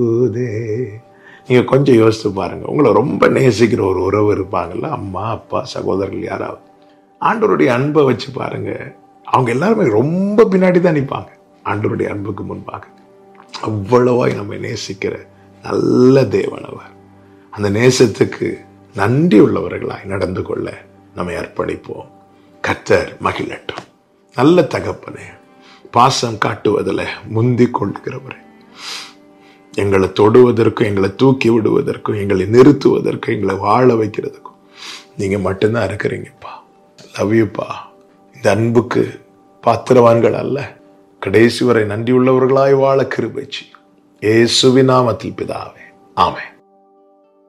போதே நீங்க கொஞ்சம் யோசித்து பாருங்க உங்களை ரொம்ப நேசிக்கிற ஒரு உறவு இருப்பாங்கல்ல அம்மா அப்பா சகோதரர்கள் யாராவது ஆண்டவருடைய அன்பை வச்சு பாருங்க அவங்க எல்லாருமே ரொம்ப பின்னாடி தான் நிற்பாங்க ஆண்டவருடைய அன்புக்கு முன்பாக அவ்வளவாய் நம்மை நேசிக்கிற நல்ல தேவன் அவர் அந்த நேசத்துக்கு நன்றி உள்ளவர்களாய் நடந்து கொள்ள நம்மை அர்ப்பணிப்போம் கத்தர் மகிழட்டும் நல்ல தகப்பனே பாசம் காட்டுவதில் முந்தி கொள்கிறவரே எங்களை தொடுவதற்கும் எங்களை தூக்கி விடுவதற்கும் எங்களை நிறுத்துவதற்கும் எங்களை வாழ வைக்கிறதுக்கும் நீங்க மட்டும்தான் இருக்கிறீங்கப்பா லவ் யூப்பா இந்த அன்புக்கு பாத்திரவான்கள் அல்ல கடைசி வரை நன்றி உள்ளவர்களாய் வாழ கிருபைச்சு இயேசுவின் நாமத்தில் பிதாவே ஆமென்